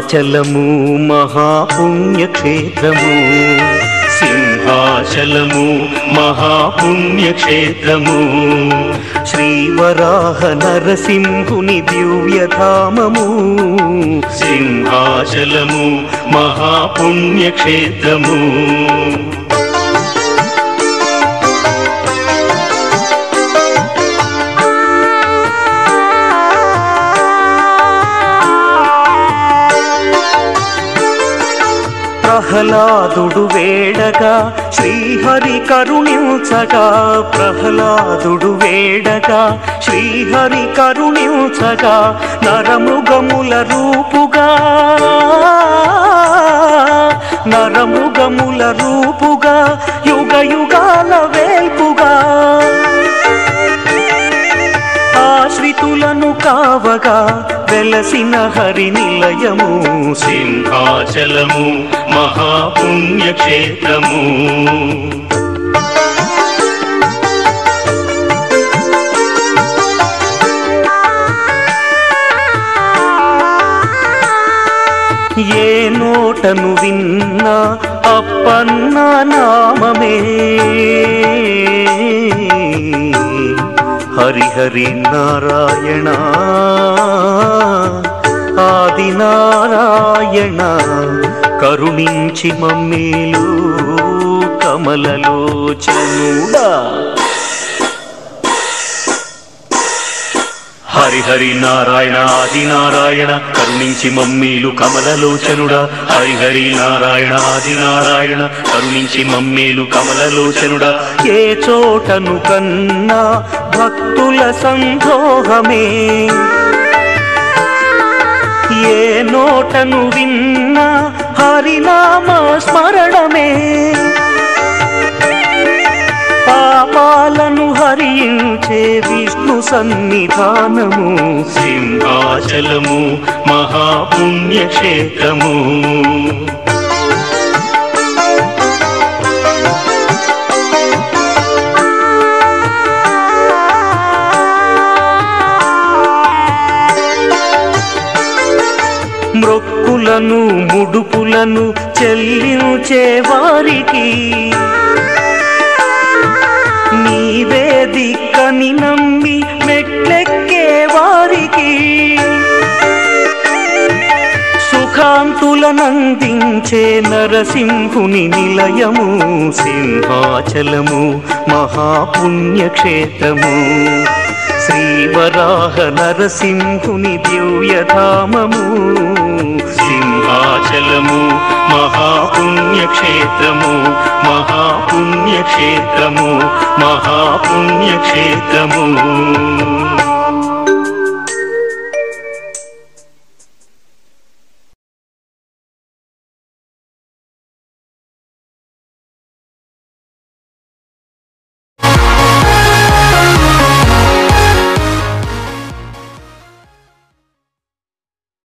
సింహాచలము మహాపుణ్యక్షేత్రము సింహాచలము మహాపుణ్యక్షేత్రము శ్రీవరాహ నరసింహుని దివ్యధామము సింహాచలము మహాపుణ్యక్షేత్రము ప్రహ్లాదుడు వేడగా శ్రీహరి కరుణించగా ప్రహ్లాదుడు వేడగా శ్రీహరి కరుణించగా నరమృగముల రూపుగా నరమృగముల రూపుగా యుగ యుగాల వేల్పుగా ఆశ్రితులను కావగా వెలసిన హరి నిలయము సింహాచలము మహాపుణ్యక్షేత్రము ఏ నోటను విన్నా అప్పన్న నామమే హరిహరి నారాయణ ఆది నారాయణ కరుణించి మమ్మీలు కమలలోచనుడా హరిహరి నారాయణ ఆది నారాయణ కరుణించి మమ్మీలు కమలలోచనుడా హరిహరి నారాయణ ఆది నారాయణ కరుణించి మమ్మీలు కమలలోచనుడా ఏ చోటను కన్నా భక్తుల సందోహమే ఏ నోటను విన్నా హరినామ స్మరణమే పాపాలను హరించే విష్ణు సన్నిధానము సింహాచలము మహాపుణ్యక్షేత్రము మ్రొక్కులను ముడుపులను చెల్లించే వారికి నీవే దిక్కని నమ్మి మెట్లెక్కే వారికి సుఖాంతులనందించే నరసింహుని నిలయము సింహాచలము మహాపుణ్యక్షేత్రము శ్రీవరాహ నరసింహుని దివ్యధామము సింహాచలము మహాపుణ్యక్షేత్రము మహాపుణ్యక్షేత్రము మహాపుణ్యక్షేత్రము